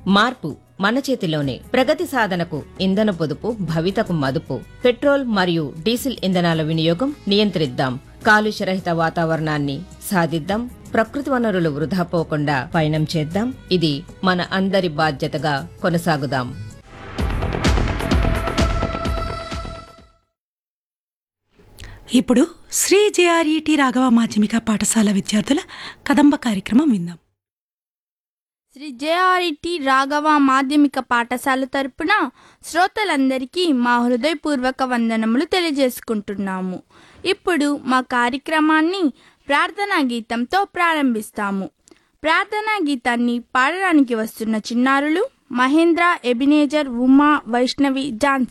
మార్పు మన చేతిలోనే ప్రగతి సాధనకు ఇంధన పొదుపు భవితకు మదుపు పెట్రోల్ మరియు డీజిల్ ఇంధనాల వినియోగం నియంత్రిద్దాం కాలుష్యరహిత వాతావరణాన్ని సాధిద్దాం ప్రకృతి వనరులు వృధా పోకుండా పయనం చేద్దాం ఇది మన అందరి బాధ్యతగా కొనసాగుదాం ఇప్పుడు శ్రీ జేఆర్ఈటి రాఘవ మాధ్యమిక పాఠశాల విద్యార్థుల కదంబ కార్యక్రమం విందాం శ్రీ జేఆర్ఈటి రాఘవ మాధ్యమిక పాఠశాల తరపున శ్రోతలందరికీ మా హృదయపూర్వక వందనములు తెలియజేసుకుంటున్నాము ఇప్పుడు మా కార్యక్రమాన్ని ప్రార్థనా గీతంతో ప్రారంభిస్తాము ప్రార్థనా గీతాన్ని పాడడానికి వస్తున్న చిన్నారులు మహేంద్ర ఎబినేజర్ ఉమా వైష్ణవి ఝాన్సీ